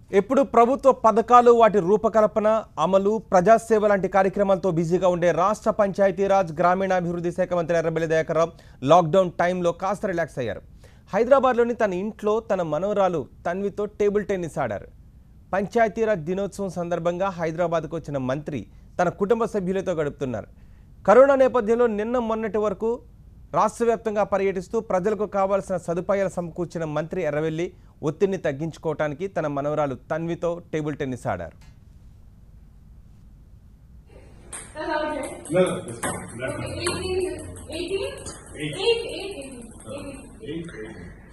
ఎప్పుడు ప్రభుత్వ పథకాలు వాటి రూపకల్పన అమలు ప్రజాసేవ లాంటి కార్యక్రమాలతో బిజీగా ఉండే రాష్ట్ర పంచాయతీరాజ్ గ్రామీణాభివృద్ధి శాఖ మంత్రి ఎర్రబెల్లి దయాకర్రావు లాక్డౌన్ టైంలో కాస్త రిలాక్స్ అయ్యారు హైదరాబాద్లోని తన ఇంట్లో తన మనవరాలు తన్వితో టేబుల్ టెన్నిస్ ఆడారు పంచాయతీరాజ్ దినోత్సవం సందర్భంగా హైదరాబాద్కు వచ్చిన మంత్రి తన కుటుంబ సభ్యులతో గడుపుతున్నారు కరోనా నేపథ్యంలో నిన్న మొన్నటి వరకు రాష్ట్ర వ్యాప్తంగా పర్యటిస్తూ ప్రజలకు కావాల్సిన సదుపాయాలు సమకూర్చిన మంత్రి ఎర్రవెల్లి ఒత్తిడిని తగ్గించుకోవటానికి తన మనవరాలు తన్వితో టేబుల్ టెన్నిస్ ఆడారు No, no, this one. That one. 18, 18? Eight. 8, 8, 18. 18. Eight, eight.